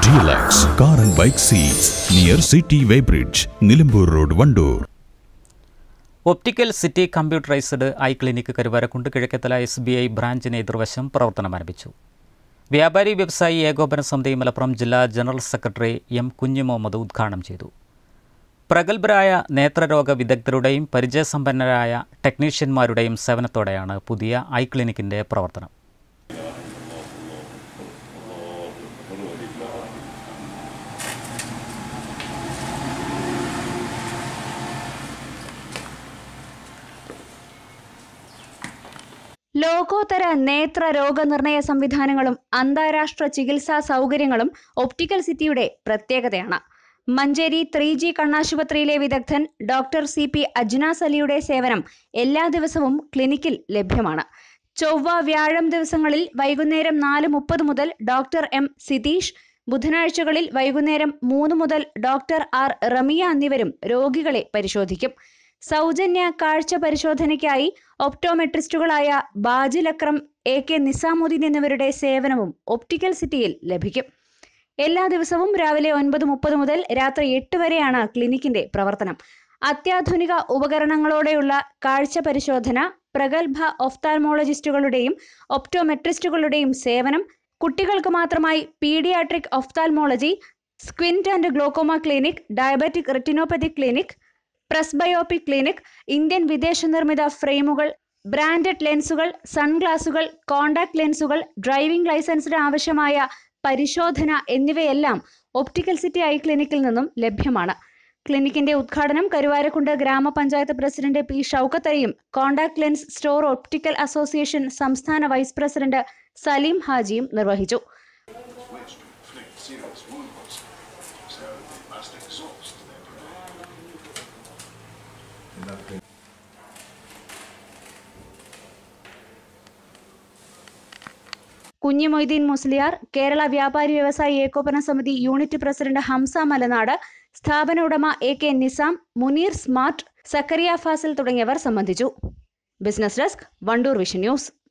deluxe car and bike seats near city weighbridge Nilambur road Wandoor optical city computerised eye clinic Karuvarakundu Kizhakkethala S B I ബ്രാഞ്ചിന് എതിർവശം പ്രവർത്തനം ആരംഭിച്ചു വ്യാപാരി വ്യവസായി ഏകോപന സമിതി മലപ്പുറം ജില്ലാ ജനറൽ സെക്രട്ടറി എം കുഞ്ഞു മുഹമ്മദ് ഉദ്ഘാടനം ചെയ്തു പ്രഗത്ഭരായ നേത്രരോഗ വിദഗ്ധരുടെയും പരിചയസമ്പന്നരായ ടെക്നീഷ്യന്മാരുടെയും സേവനത്തോടെയാണ് പുതിയ ഐ ക്ലിനിക്കിൻ്റെ പ്രവർത്തനം ലോകോത്തര നേത്ര രോഗനിർണയ സംവിധാനങ്ങളും അന്താരാഷ്ട്ര ചികിത്സാ സൗകര്യങ്ങളും ഒപ്റ്റിക്കൽ സിറ്റിയുടെ പ്രത്യേകതയാണ് മഞ്ചേരി ത്രീ ജി കണ്ണാശുപത്രിയിലെ വിദഗ്ധൻ ഡോക്ടർ സി പി അജ്നാസ് അലിയുടെ സേവനം എല്ലാ ദിവസവും ക്ലിനിക്കിൽ ലഭ്യമാണ് ചൊവ്വ വ്യാഴം ദിവസങ്ങളിൽ വൈകുന്നേരം നാല് മുപ്പത് മുതൽ ഡോക്ടർ എം സിതീഷ് ബുധനാഴ്ചകളിൽ വൈകുന്നേരം മൂന്ന് മുതൽ ഡോക്ടർ ആർ റമിയ എന്നിവരും രോഗികളെ പരിശോധിക്കും സൗജന്യ കാഴ്ച പരിശോധനയ്ക്കായി ഒപ്റ്റോമെട്രിസ്റ്റുകളായ ബാജിൽ അക്രം എ കെ നിസാമുദ്ദീൻ എന്നിവരുടെ സേവനവും ഒപ്റ്റിക്കൽ സിറ്റിയിൽ ലഭിക്കും എല്ലാ ദിവസവും രാവിലെ ഒൻപത് മുപ്പത് മുതൽ രാത്രി എട്ട് വരെയാണ് ക്ലിനിക്കിന്റെ പ്രവർത്തനം അത്യാധുനിക ഉപകരണങ്ങളോടെയുള്ള കാഴ്ച പരിശോധന പ്രഗത്ഭ ഒഫ്താൽമോളജിസ്റ്റുകളുടെയും ഒപ്റ്റോമെട്രിസ്റ്റുകളുടെയും സേവനം കുട്ടികൾക്ക് മാത്രമായി paediatric ophthalmology squint and glaucoma clinic diabetic retinopathy clinic presbyopic clinic Indian വിദേശ നിർമ്മിത ഫ്രെയിമുകൾ ബ്രാൻഡഡ് ലെൻസുകൾ സൺഗ്ലാസുകൾ കോണ്ടാക്ട് ലെൻസുകൾ ഡ്രൈവിംഗ് ലൈസൻസിന് ആവശ്യമായ പരിശോധന എന്നിവയെല്ലാം ഒപ്റ്റിക്കൽ സിറ്റി ഐ ക്ലിനിക്കിൽ നിന്നും ലഭ്യമാണ് ക്ലിനിക്കിന്റെ ഉദ്ഘാടനം കരുവാരക്കുണ്ട് ഗ്രാമപഞ്ചായത്ത് പ്രസിഡന്റ് പി ഷൌക്കത്ത് അലിയും contact lens store optical association സംസ്ഥാന വൈസ് പ്രസിഡന്റ് സലീം ഹാജിയും നിർവഹിച്ചു കുഞ്ഞി മൊയ്തീൻ മുസ്ലിയാർ കേരള വ്യാപാരി വ്യവസായി ഏകോപന സമിതി യൂണിറ്റ് പ്രസിഡന്റ് ഹംസ മലനാട് സ്ഥാപന ഉടമ A K Nizam Muneer smart Zakariya Fasil തുടങ്ങിയവർ സംബന്ധിച്ചു business desk Wandoor vision news